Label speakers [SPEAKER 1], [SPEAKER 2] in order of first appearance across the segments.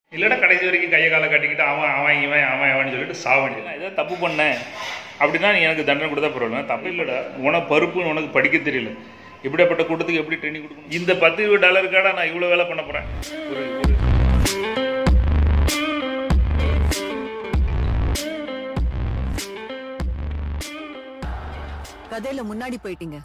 [SPEAKER 1] இல்லைன்னா கடைசி வரைக்கும் கையை காலை கட்டிக்கிட்டு அவன் அவன் இவன் அவன் அவன் சொல்லிட்டு சாவ வேண்டியது நான் ஏதாவது தப்பு பண்ணேன் அப்படின்னா நீ எனக்கு தண்டனை கொடுத்தா பரவாயில்ல தப்பு இல்லைடா உனக்கு பருப்புன்னு உனக்கு படிக்க தெரியல இப்படியாப்பட்ட கூட்டத்துக்கு எப்படி ட்ரைனிங் கொடுக்கணும் இந்த பத்து டாலருக்காட நான் இவ்வளோ வேலை பண்ண போகிறேன் ஒரு ஒரு
[SPEAKER 2] கதையில முன்னாடி போயிட்டீங்க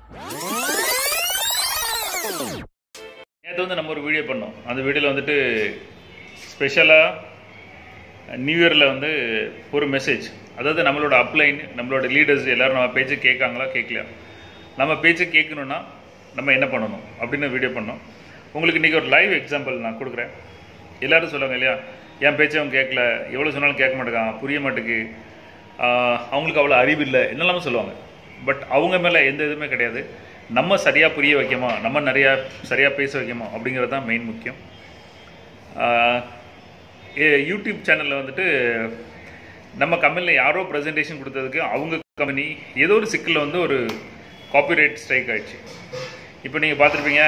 [SPEAKER 1] நேற்று வந்து நம்ம ஒரு வீடியோ பண்ணோம் அந்த வீடியோவில் வந்துட்டு ஸ்பெஷலாக நியூ இயரில் வந்து ஒரு மெசேஜ் அதாவது நம்மளோட அப்ளைன் நம்மளோட லீடர்ஸ் எல்லாரும் நம்ம பேச்சு கேட்காங்களா கேட்கலையா நம்ம பேச்சு கேட்கணுன்னா நம்ம என்ன பண்ணணும் அப்படின்னு வீடியோ பண்ணோம் உங்களுக்கு இன்றைக்கி ஒரு லைவ் எக்ஸாம்பிள் நான் கொடுக்குறேன் எல்லாரும் சொல்லுவாங்க இல்லையா என் பேச்சை அவன் கேட்கல எவ்வளோ சொன்னாலும் கேட்க மாட்டேங்கான் புரிய மாட்டேக்கு ஆஹ் அவங்களுக்கு அவ்வளோ அறிவு இல்லை என்னெல்லாம சொல்லுவாங்க பட் அவங்க மேலே எந்த இதுவுமே கிடையாது நம்ம சரியாக புரிய வைக்கமா நம்ம நிறையா சரியாக பேச வைக்கமா அப்படிங்கிறது தான் மெயின் முக்கியம் ஆஹ் ஏ- யூடியூப் சேனலில் வந்துட்டு நம்ம கம்பெனியில் யாரோ ப்ரெசன்டேஷன் கொடுத்ததுக்கு அவங்க கம்பெனி ஏதோ ஒரு சிக்கலில் வந்து ஒரு காப்பிரைட் ஸ்ட்ரைக் ஆயிடுச்சு இப்போ நீங்கள் பார்த்துருப்பீங்க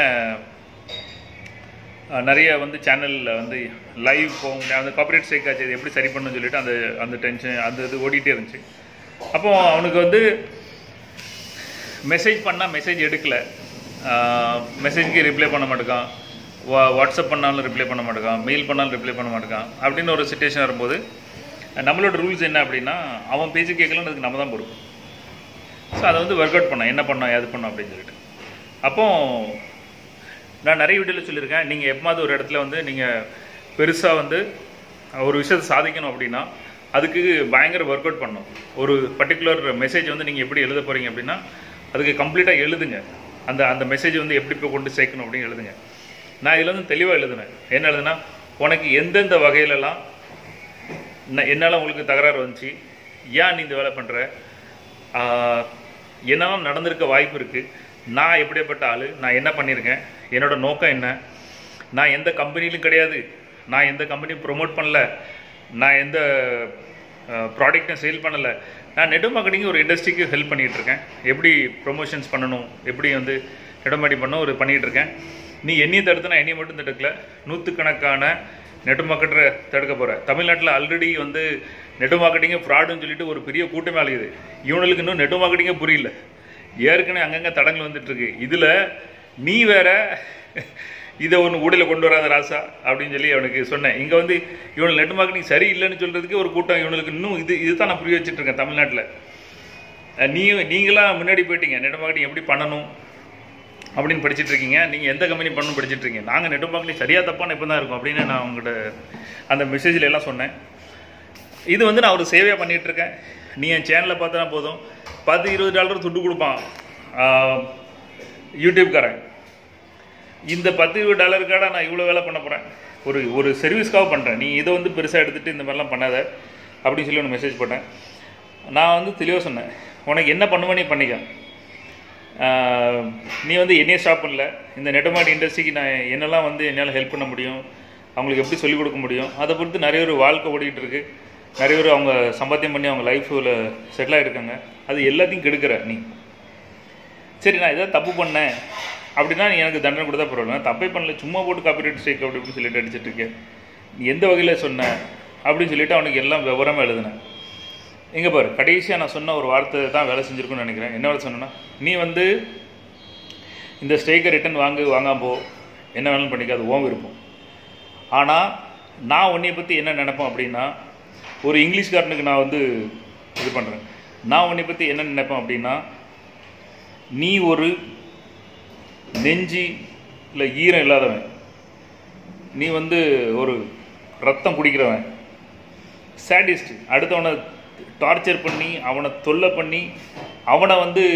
[SPEAKER 1] அஹ் நிறைய வந்து சேனலில் வந்து லைவ் போக முடியாது அந்த காப்பரேட் ஸ்ட்ரைக் ஆச்சு இது எப்படி சரி பண்ணணும்னு சொல்லிட்டு அந்த அந்த டென்ஷன் அந்த இது ஓடிட்டே இருந்துச்சு அப்போ அவனுக்கு வந்து மெசேஜ் பண்ணால் மெசேஜ் எடுக்கல மெசேஜ்க்கு ரிப்ளை பண்ண மாட்டேங்கான் வா வாட்ஸ்அப் பண்ணாலும் ரிப்ளை பண்ண மாட்டேங்கான் மெயில் பண்ணாலும் ரிப்ளை பண்ண மாட்டேங்கான் அப்படின்னு ஒரு சுச்சுவேஷன் வரும்போது நம்மளோட ரூல்ஸ் என்ன அப்படின்னா அவன் பேச்சு கேட்கலன்னு அதுக்கு நம்ம தான் பொறுப்பு ஸோ அதை வந்து ஒர்க் அவுட் பண்ணோம் என்ன பண்ணோம் ஏது பண்ணோம் அப்படின்னு சொல்லிட்டு அப்போ நான் நிறைய வீடியோவில் சொல்லியிருக்கேன் நீங்கள் எப்போது ஒரு இடத்துல வந்து நீங்கள் பெருசாக வந்து ஒரு விஷயத்தை சாதிக்கணும் அப்படின்னா அதுக்கு பயங்கர ஒர்க் அவுட் பண்ணணும் ஒரு பர்டிகுலர் மெசேஜ் வந்து நீங்கள் எப்படி எழுத போகிறீங்க அப்படின்னா அதுக்கு கம்ப்ளீட்டாக எழுதுங்க அந்த அந்த மெசேஜ் வந்து எப்படி போய் கொண்டு சேர்க்கணும் அப்படின்னு எழுதுங்க நான் இதில் வந்து தெளிவாக எழுதுனேன் என்ன எழுதுனா உனக்கு எந்தெந்த வகையிலலாம் ந- என்னால் உங்களுக்கு தகராறு வந்துச்சு ஏன் நீ இந்த வேலை பண்ணுற என்னெல்லாம் நடந்திருக்க வாய்ப்பு இருக்குது நான் எப்படியாப்பட்ட ஆள் நான் என்ன பண்ணியிருக்கேன் என்னோட நோக்கம் என்ன நான் எந்த கம்பெனிலும் கிடையாது நான் எந்த கம்பெனியும் ப்ரொமோட் பண்ணல நான் எந்த ப்ராடக்ட்டும் சேல் பண்ணலை நான் நெட் மார்க்கெட்டிங் ஒரு இண்டஸ்ட்ரிக்கு ஹெல்ப் பண்ணிகிட்டு இருக்கேன் எப்படி ப்ரொமோஷன்ஸ் பண்ணணும் எப்படி வந்து நெட் மார்க்கெட்டிங் பண்ணணும் ஒரு பண்ணிகிட்டு இருக்கேன் நீ என்னையும் தடுத்து என்னையும் மட்டும் தடுக்கல நூற்றுக்கணக்கான நெட் மார்க்கெட்டரை தடுக்க போகிற தமிழ்நாட்டில் ஆல்ரெடி வந்து நெட் மார்க்கெட்டிங்கே ஃப்ராடுன்னு சொல்லிட்டு ஒரு பெரிய கூட்டமே அழையுது இவனுக்கு இன்னும் நெட் மார்க்கெட்டிங்கே புரியல ஏற்கனவே அங்கங்கே தடங்கள் வந்துட்டு இருக்கு இதில் நீ வேற இதை ஒன்று ஊடையில் கொண்டு வராத ராசா அப்படின்னு சொல்லி அவனுக்கு சொன்னேன் இங்கே வந்து இவனுக்கு நெட் மார்க்கெட்டிங் சரி இல்லைன்னு சொல்கிறதுக்கு ஒரு கூட்டம் இவனுக்கு இன்னும் இது இதுதான் நான் புரிய வச்சுட்டு இருக்கேன் தமிழ்நாட்டில் அஹ் நீ நீங்களாம் முன்னாடி போயிட்டீங்க நெட் மார்க்கெட்டிங் எப்படி பண்ணணும் அப்படின்னு படிச்சிட்டு இருக்கீங்க நீங்கள் எந்த கம்பெனி பண்ணணும் படிச்சிட்டு இருக்கீங்க நாங்கள் நெட் மார்க்கெட்டிங் சரியாக தப்பான இப்போ தான் இருக்கும் அப்படின்னு நான் உங்கள்கிட்ட அந்த மெசேஜில் எல்லாம் சொன்னேன் இது வந்து நான் ஒரு சேவையாக பண்ணிட்டு இருக்கேன் நீ என் சேனலை பார்த்தனா போதும் பத்து இருபது டாலர் துட்டு கொடுப்பான் ஆஹ், யூடியூப்காரன் இந்த பத்து இருபது டாலருக்காக நான் இவ்வளோ வேலை பண்ண போகிறேன் ஒரு ஒரு சர்வீஸ்க்காக பண்ணுறேன் நீ இதை வந்து பெருசாக எடுத்துகிட்டு இந்த மாதிரிலாம் பண்ணாத அப்படின்னு சொல்லி ஒன்று மெசேஜ் போட்டேன் நான் வந்து தெளிவாக சொன்னேன் உனக்கு என்ன பண்ணுவோ நீ பண்ணிக்க ஆஹ், நீ வந்து என்னையே ஸ்டாப் பண்ணல இந்த நெட்டமாடி இண்டஸ்ட்ரிக்கு நான் என்னெல்லாம் வந்து என்னால் ஹெல்ப் பண்ண முடியும் அவங்களுக்கு எப்படி சொல்லிக் கொடுக்க முடியும் அதை பொறுத்து நிறைய ஒரு வாழ்க்கை ஓடிட்டு இருக்கு நிறைய பேர் அவங்க சம்பாத்தியம் பண்ணி அவங்க லைஃப்பில் செட்டில் ஆகிருக்காங்க அது எல்லாத்தையும் கெடுக்கிற நீ சரி நான் ஏதாவது தப்பு பண்ணேன் அப்படின்னா நீ எனக்கு தண்டனை கொடுத்தா பரவாயில்ல நான் தப்பே பண்ணல சும்மா போட்டு காப்பிரைட் ஸ்ட்ரைக் அப்படி இப்படின்னு சொல்லிட்டு அடிச்சிட்டு இருக்கேன் நீ எந்த வகையில் சொன்ன அப்படின்னு சொல்லிட்டு அவனுக்கு எல்லாம் விவரமாக எழுதினேன் இங்கே பாரு கடைசியாக நான் சொன்ன ஒரு வார்த்தை தான் வேலை செஞ்சுருக்குன்னு நினைக்கிறேன் என்ன வேலை சொன்னேன்னா நீ வந்து இந்த ஸ்ட்ரைக்கை ரிட்டன் வாங்கு வாங்காம போ என்ன வேணாலும் பண்ணிக்க அது ஓன் விருப்பம் ஆனால் நான் உன்னைய பற்றி என்ன நினைப்பேன் அப்படின்னா ஒரு இங்கிலீஷ்காரனுக்கு நான் வந்து இது பண்ணுறேன் நான் உன்னை பற்றி என்ன நினைப்பேன் அப்படின்னா நீ ஒரு நெஞ்சி இல்லை ஈரம் இல்லாதவன் நீ வந்து ஒரு ரத்தம் குடிக்கிறவன் சேடிஸ்ட் அடுத்தவனை டார்ச்சர் பண்ணி அவனை தொல்லை பண்ணி அவனை வந்து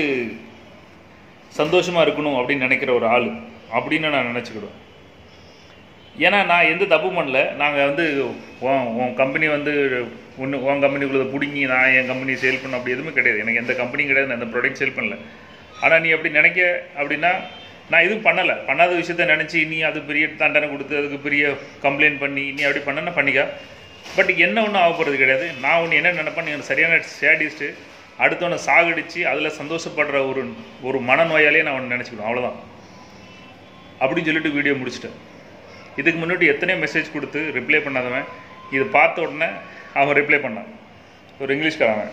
[SPEAKER 1] சந்தோஷமாக இருக்கணும் அப்படின்னு நினைக்கிற ஒரு ஆள் அப்படின்னு நான் நினச்சிக்கிடுவேன் ஏன்னா நான் எந்த தப்பு பண்ணல நாங்கள் வந்து உன் உன் கம்பெனி வந்து ஒன்று உன் கம்பெனிக்குள்ளதை பிடிங்கி நான் என் கம்பெனி சேல் பண்ண அப்படி எதுவுமே கிடையாது எனக்கு எந்த கம்பெனியும் கிடையாது நான் எந்த ப்ராடக்ட் சேல் பண்ணல ஆனால் நீ அப்படி நினைக்க அப்படின்னா நான் எதுவும் பண்ணலை பண்ணாத விஷயத்த நினச்சி நீ அது பெரிய தண்டனை கொடுத்து அதுக்கு பெரிய கம்ப்ளைண்ட் பண்ணி நீ அப்படி பண்ணனா பண்ணிக்க பட் என்ன ஒன்றும் ஆக போகிறது கிடையாது நான் ஒன்று என்ன நினைப்பேன் நீ எனக்கு சரியான சேடிஸ்ட்டு அடுத்தவனை சாகடிச்சு அதில் சந்தோஷப்படுற ஒரு ஒரு மனநோயாலே நான் ஒன்று நினச்சிக்கணும் அவ்வளோதான் அப்படின்னு சொல்லிட்டு வீடியோ முடிச்சிட்டேன் இதுக்கு முன்னாடி எத்தனையோ மெசேஜ் கொடுத்து ரிப்ளை பண்ணாதவன் இது பார்த்த உடனே அவன் ரிப்ளை பண்ணான் ஒரு இங்கிலீஷ்காரன்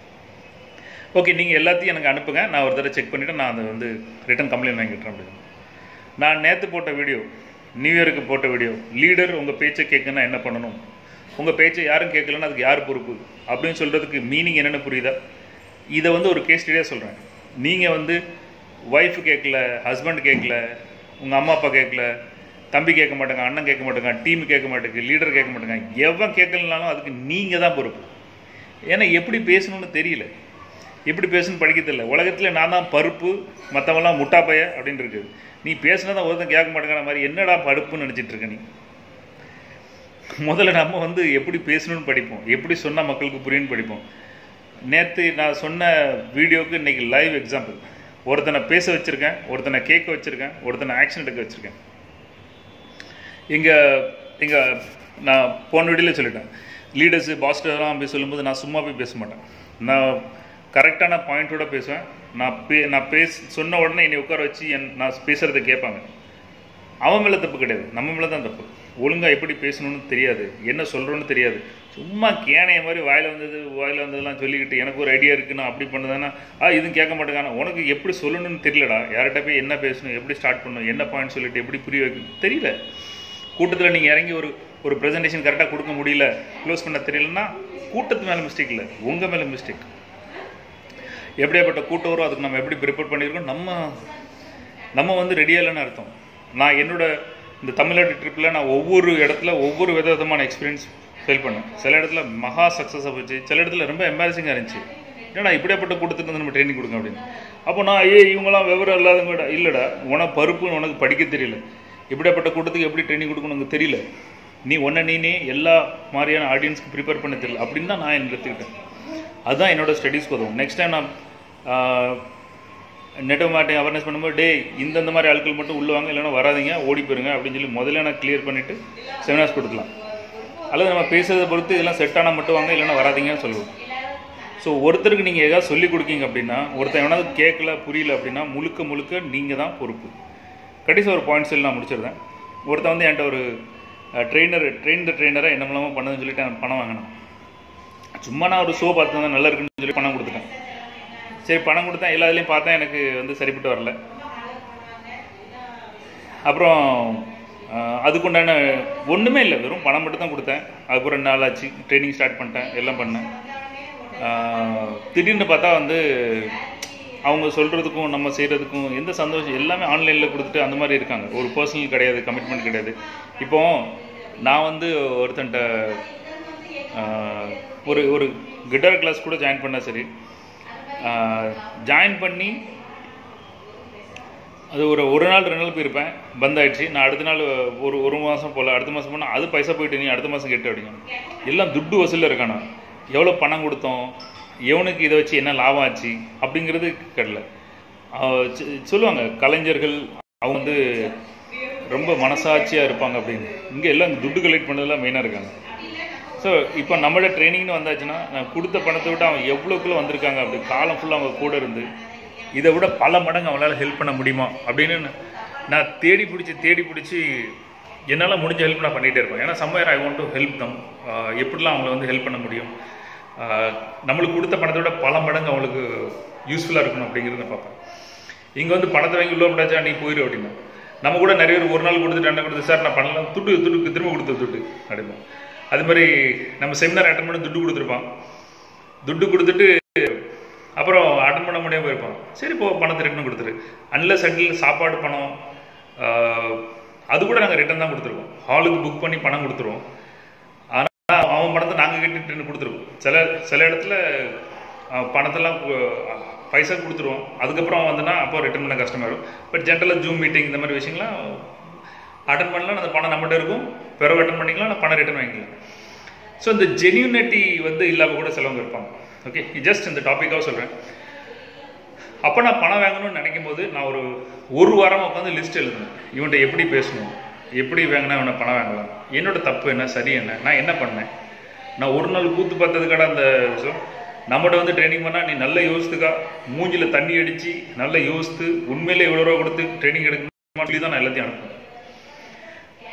[SPEAKER 1] ஓகே நீங்கள் எல்லாத்தையும் எனக்கு அனுப்புங்க நான் ஒரு தடவை செக் பண்ணிவிட்டு நான் அதை வந்து ரிட்டன் கம்ப்ளைண்ட் வாங்கிட்டுறேன் அப்படின்னு நான் நேற்று போட்ட வீடியோ நியூ இயருக்கு போட்ட வீடியோ லீடர் உங்கள் பேச்சை கேட்கணும்னா என்ன பண்ணணும் உங்கள் பேச்சை யாரும் கேட்கலன்னா அதுக்கு யார் பொறுப்பு அப்படின்னு சொல்கிறதுக்கு மீனிங் என்னென்னு புரியுதா இதை வந்து ஒரு கேஸ் ஸ்டடியாக சொல்கிறேன் நீங்கள் வந்து ஒய்ஃப் கேட்கல ஹஸ்பண்ட் கேட்கல உங்கள் அம்மா அப்பா கேட்கல தம்பி கேட்க மாட்டாங்க அண்ணன் கேட்க மாட்டாங்க டீம் கேட்க மாட்டேங்க லீடர் கேட்க மாட்டாங்க எவன் கேட்கலனாலும் அதுக்கு நீங்கள் தான் பொறுப்பு ஏன்னா எப்படி பேசணும்னு தெரியல எப்படி பேசணும்னு படிக்க தெரியல உலகத்தில் நான் தான் பருப்பு மற்றவெல்லாம் முட்டாப்பைய அப்படின்னு இருக்குது நீ பேசுனா தான் ஒருத்தன் கேட்க மாட்டேங்கிற மாதிரி என்னடா பருப்புன்னு நினச்சிட்டு இருக்க நீ முதல்ல நம்ம வந்து எப்படி பேசணும்னு படிப்போம் எப்படி சொன்னால் மக்களுக்கு புரியும்னு படிப்போம் நேற்று நான் சொன்ன வீடியோவுக்கு இன்னைக்கு லைவ் எக்ஸாம்பிள் ஒருத்தனை பேச வச்சுருக்கேன் ஒருத்தனை கேட்க வச்சுருக்கேன் ஒருத்தனை ஆக்ஷன் எடுக்க வச்சுருக்கேன் இங்கே இங்கே நான் போன வீடியோவில் சொல்லிட்டேன் லீடர்ஸு பாஸ்டர்லாம் அப்படி சொல்லும்போது நான் சும்மா போய் பேச மாட்டேன் நான் கரெக்டான பாயிண்ட்டோட பேசுவேன் நான் பே நான் பேச சொன்ன உடனே என்னை உட்கார வச்சு என் நான் பேசுகிறத கேட்பாங்க அவன் மேலே தப்பு கிடையாது நம்ம மேலே தான் தப்பு ஒழுங்காக எப்படி பேசணும்னு தெரியாது என்ன சொல்கிறோன்னு தெரியாது சும்மா கேனைய மாதிரி வாயில் வந்தது வாயில் வந்ததெல்லாம் சொல்லிக்கிட்டு எனக்கு ஒரு ஐடியா இருக்குன்னு அப்படி பண்ணுதானா ஆ இதுவும் கேட்க மாட்டேங்கான உனக்கு எப்படி சொல்லணும்னு தெரியலடா யார்கிட்ட போய் என்ன பேசணும் எப்படி ஸ்டார்ட் பண்ணணும் என்ன பாயிண்ட் சொல்லிட்டு எப்படி புரிய வைக்கணும் தெரியல கூட்டத்தில் நீங்கள் இறங்கி ஒரு ஒரு ப்ரெசன்டேஷன் கரெக்டாக கொடுக்க முடியல க்ளோஸ் பண்ண தெரியலன்னா கூட்டத்து மேலே மிஸ்டேக் இல்லை உங்கள் மேலே மிஸ்டேக் எப்படியாப்பட்ட கூட்டம் வரும் அதுக்கு நம்ம எப்படி ப்ரிப்பேர் பண்ணியிருக்கோம் நம்ம நம்ம வந்து ரெடியாக இல்லைன்னு அர்த்தம் நான் என்னோட இந்த தமிழ்நாடு ட்ரிப்பில் நான் ஒவ்வொரு இடத்துல ஒவ்வொரு வித விதமான எக்ஸ்பீரியன்ஸ் ஃபீல் பண்ணேன் சில இடத்துல மகா சக்ஸஸாக போச்சு சில இடத்துல ரொம்ப எம்பாரசிங்காக இருந்துச்சு ஏன்னா இப்படியாப்பட்ட கூட்டத்துக்கு வந்து நம்ம ட்ரைனிங் கொடுங்க அப்படின்னு அப்போ நான் ஏ இவங்களாம் விவரம் இல்லாதவங்க இல்லைடா உனக்கு பருப்புன்னு உனக்கு படிக்க தெரியல இப்படியாப்பட்ட கூட்டத்துக்கு எப்படி ட்ரைனிங் கொடுக்கணும் உனக்கு தெரியல நீ ஒன்றை நீனே எல்லா மாதிரியான ஆடியன்ஸ்க்கு ப்ரிப்பேர் பண்ண தெரியல அப்படின்னு தான் நான் எடுத்துக்கிட்டேன் அதுதான் என்னோட ஸ்டடீஸ்க்கு உதவும் நெக்ஸ்ட் டைம் நான் நெட்டோ மார்ட்டிங் அவேர்னஸ் பண்ணும்போது டே இந்தந்த மாதிரி ஆட்கள் மட்டும் உள்ள வாங்க இல்லைன்னா வராதீங்க ஓடி போயிருங்க அப்படின்னு சொல்லி முதல்ல நான் கிளியர் பண்ணிவிட்டு செமினார்ஸ் கொடுக்கலாம் அல்லது நம்ம பேசுறதை பொறுத்து இதெல்லாம் செட் ஆனால் மட்டும் வாங்க இல்லைன்னா வராதீங்கன்னு சொல்லுவோம் ஸோ ஒருத்தருக்கு நீங்கள் ஏதாவது சொல்லிக் கொடுக்கீங்க அப்படின்னா ஒருத்தன் எவனாவது கேட்கல புரியல அப்படின்னா முழுக்க முழுக்க நீங்கள் தான் பொறுப்பு கடைசி ஒரு பாயிண்ட் சொல்லி நான் முடிச்சிருந்தேன் ஒருத்தன் வந்து என்கிட்ட ஒரு ட்ரெயினர் ட்ரெயின் த ட்ரெயினரை என்ன மூலமாக பண்ணுதுன்னு சொல்லிட்டு அவன் பணம் வாங்கினான் சும்மா நான் ஒரு ஷோ பார்த்து நல்லா இருக்குன்னு சொல்லி பணம் கொடுத்துட்டேன் சரி பணம் கொடுத்தேன் எல்லா இதுலேயும் பார்த்தேன் எனக்கு வந்து சரிப்பட்டு வரல அப்புறம் அஹ், அதுக்குண்டான ஒன்றுமே இல்லை வெறும் பணம் மட்டும் தான் கொடுத்தேன் அதுக்கப்புறம் ரெண்டு நாள் ஆச்சு ட்ரைனிங் ஸ்டார்ட் பண்ணிட்டேன் எல்லாம் பண்ணேன் அஹ், திடீர்னு பார்த்தா வந்து அவங்க சொல்கிறதுக்கும் நம்ம செய்கிறதுக்கும் எந்த சந்தோஷம் எல்லாமே ஆன்லைனில் கொடுத்துட்டு அந்த மாதிரி இருக்காங்க ஒரு பர்சனல் கிடையாது கமிட்மெண்ட் கிடையாது இப்போ நான் வந்து ஒருத்தன்ட்ட ஆஹ், ஒரு ஒரு கிட்டார் கிளாஸ் கூட ஜாயின் பண்ண சரி ஜாயின் பண்ணி அது ஒரு ஒரு நாள் ரெண்டு நாள் போயிருப்பேன் பந்த் ஆயிடுச்சு நான் அடுத்த நாள் ஒரு ஒரு மாதம் போல் அடுத்த மாதம் போனால் அது பைசா போயிட்டு நீ அடுத்த மாதம் கெட்டு அப்படிங்க எல்லாம் துட்டு வசூலில் இருக்கானா எவ்வளோ பணம் கொடுத்தோம் எவனுக்கு இதை வச்சு என்ன லாபம் ஆச்சு அப்படிங்கிறது கடல சொல்லுவாங்க கலைஞர்கள் அவங்க வந்து ரொம்ப மனசாட்சியாக இருப்பாங்க அப்படின்னு இங்கே எல்லாம் துட்டு கலெக்ட் பண்ணதெல்லாம் மெயினாக இருக்காங்க ஸோ இப்போ நம்மளோட ட்ரைனிங்னு வந்தாச்சுன்னா நான் கொடுத்த பணத்தை விட்டு அவன் எவ்வளோக்குள்ள வந்திருக்காங்க அப்படி காலம் ஃபுல்லாக அவங்க கூட இருந்து இதை விட பல மடங்கு அவங்களால ஹெல்ப் பண்ண முடியுமா அப்படின்னு நான் நான் தேடி பிடிச்சி தேடி பிடிச்சி என்னால் முடிஞ்ச ஹெல்ப் நான் பண்ணிகிட்டே இருப்பேன் ஏன்னா somewhere I want to help them எப்படிலாம் அவங்கள வந்து ஹெல்ப் பண்ண முடியும் ஆஹ் நம்மளுக்கு கொடுத்த பணத்தை விட பல மடங்கு அவங்களுக்கு யூஸ்ஃபுல்லாக இருக்கணும் அப்படிங்கிறத பார்ப்பேன் இங்கே வந்து பணத்தை வாங்கி உள்ள விடாச்சா நீ போயிடு அப்படின்னா நம்ம கூட நிறைய பேர் ஒரு நாள் கொடுத்து ரெண்டு கொடுத்து சார் நான் பண்ணலாம் துட்டு துட்டு திரும்ப கொடுத்து துட்டு அப்படிமா அது மாதிரி நம்ம செமினார் அட்டன் பண்ணி துட்டு கொடுத்துருப்பான் துட்டு கொடுத்துட்டு அப்புறம் அட்டன் பண்ண முடியாமல் போயிருப்பான் சரி போ பணத்தை ரிட்டர்ன் கொடுத்துரு அன்லஸ் அண்டில் சாப்பாடு பணம் ஆஹ், அது கூட நாங்கள் ரிட்டர்ன் தான் கொடுத்துருவோம் ஹாலுக்கு புக் பண்ணி பணம் கொடுத்துருவோம் ஆனால் அவன் பணத்தை நாங்கள் கட்டிட்டு கொடுத்துருவோம் சில சில இடத்துல அஹ், பணத்தெல்லாம் கு- பைசா கொடுத்துருவோம் அதுக்கப்புறம் அவன் வந்தனா அப்போ ரிட்டர்ன் பண்ண கஷ்டமாக இருக்கும் பட் ஜென்ரலாக ஜூம் மீட்டிங் இந்த மாதிரி விஷயங்கள்லாம் அட்டன் பண்ணலாம் அந்த பணம் நம்மகிட்ட இருக்கும் பிறகு அட்டன் பண்ணிக்கலாம் நான் பணம் ரிட்டர்ன் வாங்கிக்கலாம் ஸோ இந்த ஜென்யூனிட்டி வந்து இல்லாமல் கூட சிலவங்க இருப்பாங்க ஓகே ஜஸ்ட் இந்த டாப்பிக்காக சொல்கிறேன் அப்போ நான் பணம் வாங்கணும்னு நினைக்கும் போது நான் ஒரு ஒரு வாரமாக உட்காந்து லிஸ்ட் எழுதுனேன் இவன்கிட்ட எப்படி பேசணும் எப்படி வாங்கினா இவனை பணம் வாங்கலாம் என்னோட தப்பு என்ன சரி என்ன நான் என்ன பண்ணேன் நான் ஒரு நாள் கூத்து பார்த்ததுக்கான அந்த விஷயம் நம்மகிட்ட வந்து ட்ரைனிங் பண்ணால் நீ நல்ல யோசித்துக்கா மூஞ்சில தண்ணி அடித்து நல்ல யோசித்து உண்மையிலே இவ்வளோ ரூபா கொடுத்து ட்ரைனிங் எடுக்கணும் சொல்லி தான் நான் எல்லாத்தையும் அனுப்புவேன்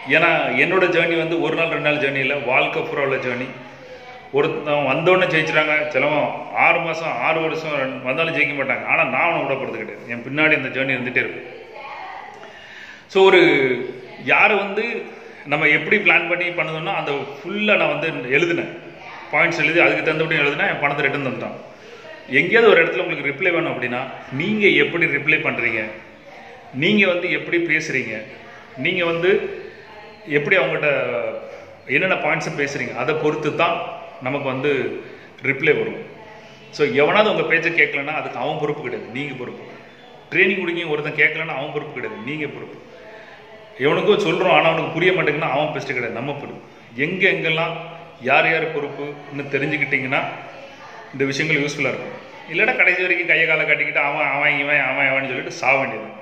[SPEAKER 1] ஏன்னா என்னோட ஜேர்னி வந்து ஒரு நாள் ரெண்டு நாள் ஜேர்னி இல்லை வாழ்க்கை பூரா உள்ள ஜேர்னி ஒருத்தன் வந்தோடனே ஜெயிச்சிட்டாங்க சிலவன் ஆறு மாதம் ஆறு வருஷம் ரெண்டு- வந்தாலும் ஜெயிக்க மாட்டாங்க ஆனால் நான் அவனை விடப்படுறது கிடையாது என் பின்னாடி இந்த ஜேர்னி இருந்துகிட்டே இருக்கும் ஸோ ஒரு யார் வந்து நம்ம எப்படி பிளான் பண்ணி பண்ணுதோம்னா அந்த ஃபுல்லாக நான் வந்து எழுதினேன் பாயிண்ட்ஸ் எழுதி அதுக்கு தந்தபடி எழுதினேன் என் பணத்தை ரிட்டன் தந்துட்டான் எங்கேயாவது ஒரு இடத்துல உங்களுக்கு ரிப்ளை வேணும் அப்படின்னா நீங்கள் எப்படி ரிப்ளை பண்ணுறீங்க நீங்கள் வந்து எப்படி பேசுகிறீங்க நீங்கள் வந்து எப்படி அவங்ககிட்ட என்னென்ன பாயிண்ட்ஸை பேசுகிறீங்க அதை பொறுத்து தான் நமக்கு வந்து ரிப்ளை வரும் ஸோ எவனாவது உங்கள் பேச்சை கேட்கலன்னா அதுக்கு அவன் பொறுப்பு கிடையாது நீங்கள் பொறுப்பு ட்ரைனிங் கொடுங்க ஒருத்தன் கேட்கலன்னா அவன் பொறுப்பு கிடையாது நீங்கள் பொறுப்பு எவனுக்கோ சொல்கிறோம் ஆனால் அவனுக்கு புரிய மாட்டேங்குன்னா அவன் பெஸ்ட்டு கிடையாது நம்ம பொறுப்பு எங்கே எங்கெல்லாம் யார் யார் பொறுப்புன்னு தெரிஞ்சுக்கிட்டிங்கன்னா இந்த விஷயங்கள் யூஸ்ஃபுல்லாக இருக்கும் இல்லைன்னா கடைசி வரைக்கும் கையை காலை கட்டிக்கிட்டு அவன் அவன் இவன் அவன் அவன் சொல்லிட்டு சாக வேண்டியது